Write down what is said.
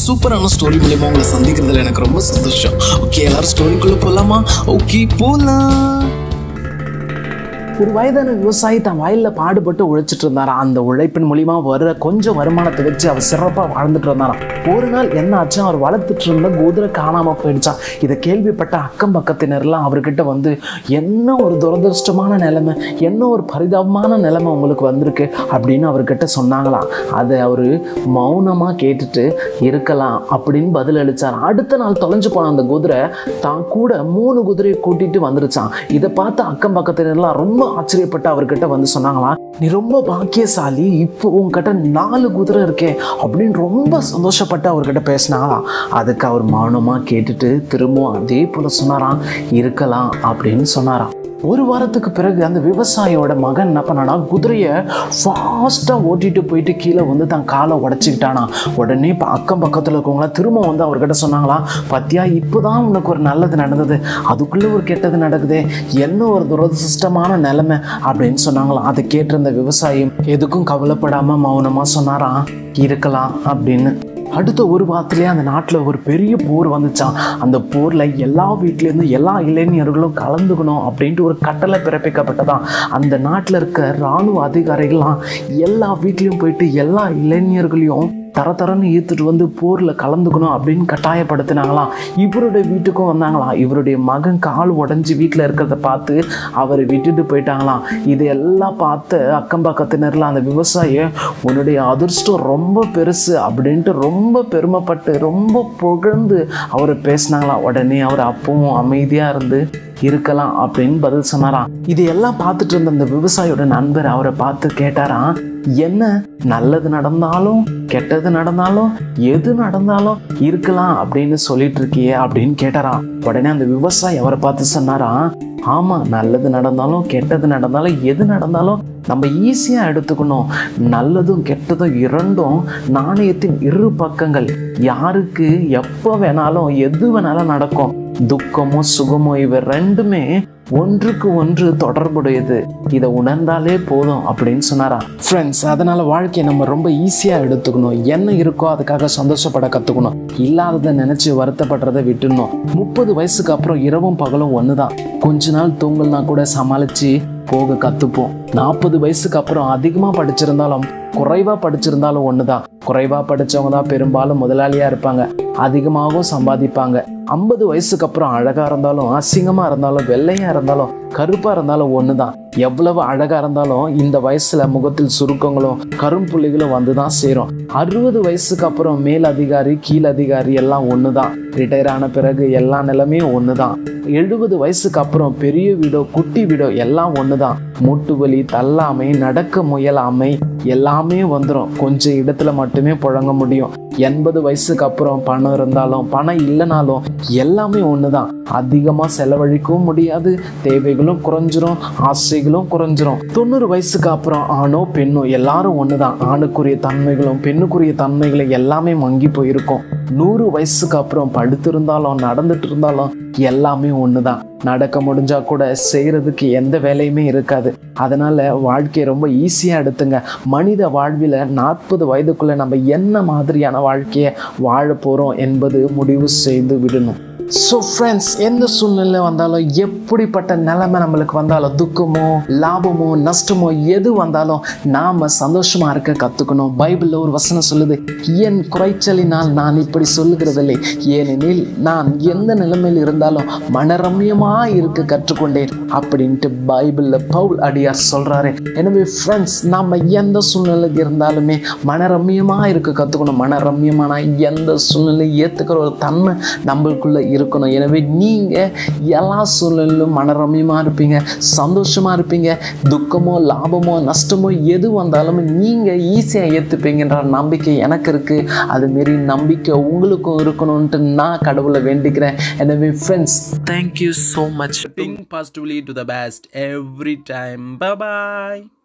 சூப்பரான ஸ்டோரி மூலியமா உங்களை சந்திக்கிறதுல எனக்கு ரொம்ப சந்தோஷம் ஓகே எல்லாரும் ஸ்டோரிக்குள்ள போலாமா ஓகே போலாம் ஒரு வயதான விவசாயி தான் வயலில் பாடுபட்டு உழைச்சிட்டு இருந்தாராம் அந்த உழைப்பின் மூலியமா வர கொஞ்சம் வருமானத்தை வச்சு அவர் சிறப்பாக வாழ்ந்துட்டு இருந்தாராம் ஒரு நாள் என்ன ஆச்சு அவர் வளர்த்துட்டு இருந்த குதிரை காணாம போயிடுச்சான் இதை கேள்விப்பட்ட அக்கம் பக்கத்தினர்லாம் அவர்கிட்ட வந்து என்ன ஒரு துரதிருஷ்டமான நிலைமை என்ன ஒரு பரிதாபமான நிலைமை உங்களுக்கு வந்திருக்கு அப்படின்னு அவர்கிட்ட சொன்னாங்களாம் அதை அவர் மௌனமாக கேட்டுட்டு இருக்கலாம் அப்படின்னு பதில் அளிச்சார் அடுத்த நாள் தொலைஞ்சு போன அந்த குதிரை தான் கூட மூணு குதிரையை கூட்டிட்டு வந்துருச்சான் இதை பார்த்து அக்கம் பக்கத்தினர்லாம் ரொம்ப ஆச்சரியப்பட்டு அவர்கிட்ட வந்து சொன்னாங்களா நீ ரொம்ப பாக்கியசாலி இப்போ உன்கிட்ட நாலு குதிரை இருக்கே அப்படின்னு ரொம்ப சந்தோஷப்பட்டு அவர்கிட்ட பேசினாங்களாம் அதுக்கு அவர் மௌனமாக கேட்டுட்டு திரும்பவும் அதே போல சொன்னாராம் இருக்கலாம் அப்படின்னு சொன்னாராம் ஒரு வாரத்துக்கு பிறகு அந்த விவசாயியோட மகன் என்ன பண்ணானா குதிரையை ஃபாஸ்ட்டாக ஓட்டிட்டு போயிட்டு கீழே வந்து தன் காலை உடச்சிக்கிட்டானா உடனே இப்போ அக்கம் பக்கத்தில் இருக்கவங்களாம் திரும்ப வந்து அவர்கிட்ட சொன்னாங்களா பத்தியா இப்போதான் உனக்கு ஒரு நல்லது நடந்தது அதுக்குள்ளே ஒரு கெட்டது நடக்குதே என்ன ஒரு துரதிருஷ்டமான நிலைமை அப்படின்னு சொன்னாங்களாம் அதை கேட்டிருந்த விவசாயி எதுக்கும் கவலைப்படாமல் மௌனமாக சொன்னாராம் இருக்கலாம் அப்படின்னு அடுத்த ஒரு வாரத்திலேயே அந்த நாட்டில் ஒரு பெரிய போர் வந்துச்சான் அந்த போரில் எல்லா வீட்லேருந்து எல்லா இளைஞர்களும் கலந்துக்கணும் அப்படின்ட்டு ஒரு கட்டளை பிறப்பிக்கப்பட்டதான் அந்த நாட்டில் இருக்க இராணுவ அதிகாரிகள்லாம் எல்லா வீட்லேயும் போயிட்டு எல்லா இளைஞர்களையும் தர தரன்னு ஈர்த்துட்டு வந்து போரில் கலந்துக்கணும் அப்படின்னு கட்டாயப்படுத்தினாங்களாம் இவருடைய வீட்டுக்கும் வந்தாங்களாம் இவருடைய மகன் கால் உடஞ்சி வீட்டில் இருக்கிறத பார்த்து அவரை விட்டுட்டு போயிட்டாங்களாம் இதையெல்லாம் பார்த்து அக்கம் பக்கத்தினர்லாம் அந்த விவசாயி உன்னுடைய அதிர்ஷ்டம் ரொம்ப பெருசு அப்படின்ட்டு ரொம்ப பெருமைப்பட்டு ரொம்ப புகழ்ந்து அவரை பேசினாங்களாம் உடனே அவர் அப்பவும் அமைதியாக இருந்து இருக்கலாம் அப்படின்னு பதில் சொன்னாராம் இதையெல்லாம் பார்த்துட்டு இருந்த அந்த விவசாயியோட நண்பர் அவரை பார்த்து கேட்டாராம் என்ன நல்லது நடந்தாலும் கெட்டது நடந்தாலும் எது நடந்தாலும் இருக்கலாம் அப்படின்னு சொல்லிட்டு இருக்கியே அப்படின்னு கேட்டாராம் உடனே அந்த விவசாயி அவரை பார்த்து சொன்னாராம் ஆமா நல்லது நடந்தாலும் கெட்டது நடந்தாலும் எது நடந்தாலும் நம்ம ஈஸியாக எடுத்துக்கணும் நல்லதும் கெட்டதும் இரண்டும் நாணயத்தின் இரு பக்கங்கள் யாருக்கு எப்போ வேணாலும் எது வேணாலும் நடக்கும் துக்கமோ சுகமோ இவை ரெண்டுமே ஒன்றுக்கு ஒன்று தொடர்புடையது இதை உணர்ந்தாலே போதும் அப்படின்னு சொன்னாரா ஃப்ரெண்ட்ஸ் அதனால வாழ்க்கையை நம்ம ரொம்ப ஈஸியாக எடுத்துக்கணும் என்ன இருக்கோ அதுக்காக சந்தோஷப்பட கற்றுக்கணும் இல்லாததை நினச்சி வருத்தப்படுறதை விட்டுடணும் முப்பது வயசுக்கு அப்புறம் இரவும் பகலும் ஒன்று தான் கொஞ்ச நாள் தூங்கல்னா கூட சமாளித்து போக கற்றுப்போம் நாற்பது வயசுக்கு அப்புறம் அதிகமாக படிச்சிருந்தாலும் குறைவாக படிச்சிருந்தாலும் ஒன்று தான் குறைவாக படித்தவங்க தான் பெரும்பாலும் முதலாளியாக இருப்பாங்க அதிகமாகவும் சம்பாதிப்பாங்க ஐம்பது வயசுக்கு அப்புறம் அழகாக இருந்தாலும் அசிங்கமாக இருந்தாலும் வெள்ளையாக இருந்தாலும் கருப்பாக இருந்தாலும் ஒன்று தான் எவ்வளவு அழகாக இருந்தாலும் இந்த வயசில் முகத்தில் சுருக்கங்களும் கரும்புள்ளிகளும் வந்து தான் சேரும் அறுபது வயசுக்கு அப்புறம் மேல் அதிகாரி கீழ் அதிகாரி எல்லாம் ஒன்று தான் ரிட்டையர் ஆன பிறகு எல்லா நிலைமையும் ஒன்று தான் எழுபது வயசுக்கு அப்புறம் பெரிய வீடோ குட்டி வீடோ எல்லாம் ஒன்று தான் மூட்டு வலி தள்ளாமை நடக்க முயலாமை எல்லாமே வந்துடும் கொஞ்சம் இடத்துல மட்டுமே புழங்க முடியும் எண்பது வயசுக்கு அப்புறம் பணம் இருந்தாலும் பணம் இல்லைனாலும் எல்லாமே ஒன்று தான் அதிகமாக செலவழிக்கவும் முடியாது தேவைகளும் குறைஞ்சிரும் ஆசைகளும் குறைஞ்சிரும் தொண்ணூறு வயசுக்கு அப்புறம் ஆணோ பெண்ணோ எல்லாரும் ஒன்று தான் ஆணுக்குரிய தன்மைகளும் பெண்ணுக்குரிய தன்மைகளும் எல்லாமே மங்கி போயிருக்கும் நூறு வயசுக்கு அப்புறம் படுத்திருந்தாலும் நடந்துட்டு இருந்தாலும் எல்லாமே ஒன்று தான் நடக்க முடிஞ்சா கூட செய்கிறதுக்கு எந்த வேலையுமே இருக்காது அதனால வாழ்க்கையை ரொம்ப ஈஸியாக எடுத்துங்க மனித வாழ்வில் நாற்பது வயதுக்குள்ளே நம்ம என்ன மாதிரியான வாழ்க்கையை வாழ போகிறோம் என்பது முடிவு செய்து விடணும் ஸோ ஃப்ரெண்ட்ஸ் எந்த சூழ்நிலை வந்தாலும் எப்படிப்பட்ட நிலைமை நம்மளுக்கு வந்தாலும் துக்கமோ லாபமோ நஷ்டமோ எது வந்தாலும் நாம் சந்தோஷமாக இருக்க கற்றுக்கணும் பைபிளில் ஒரு வசனம் சொல்லுது என் குறைச்சலினால் நான் இப்படி சொல்லுகிறதில்லை ஏனெனில் நான் எந்த நிலைமையில் இருந்தாலும் மனரம்யமாக இருக்க கற்றுக்கொண்டேன் அப்படின்ட்டு பைபிளில் பவுல் அடியார் சொல்கிறாரு எனவே ஃப்ரெண்ட்ஸ் நம்ம எந்த சூழ்நிலை இருந்தாலுமே மனரம்யமாக இருக்க கற்றுக்கணும் மனரம்யமான எந்த சூழ்நிலை ஏற்றுக்கிற ஒரு தன்மை நம்மளுக்குள்ள இருக்கணும் எனவே நீங்கள் எல்லா சூழ்நிலையிலும் மனரம்யமாக இருப்பீங்க சந்தோஷமாக இருப்பீங்க துக்கமோ லாபமோ நஷ்டமோ எது வந்தாலும் நீங்கள் ஈஸியாக ஏற்றுப்பீங்கன்ற நம்பிக்கை எனக்கு இருக்குது அதுமாரி நம்பிக்கை உங்களுக்கும் இருக்கணும்ன்ட்டு நான் கடவுளை வேண்டிக்கிறேன் எனவே friends thank you so much Think positively to the best every time. Bye bye.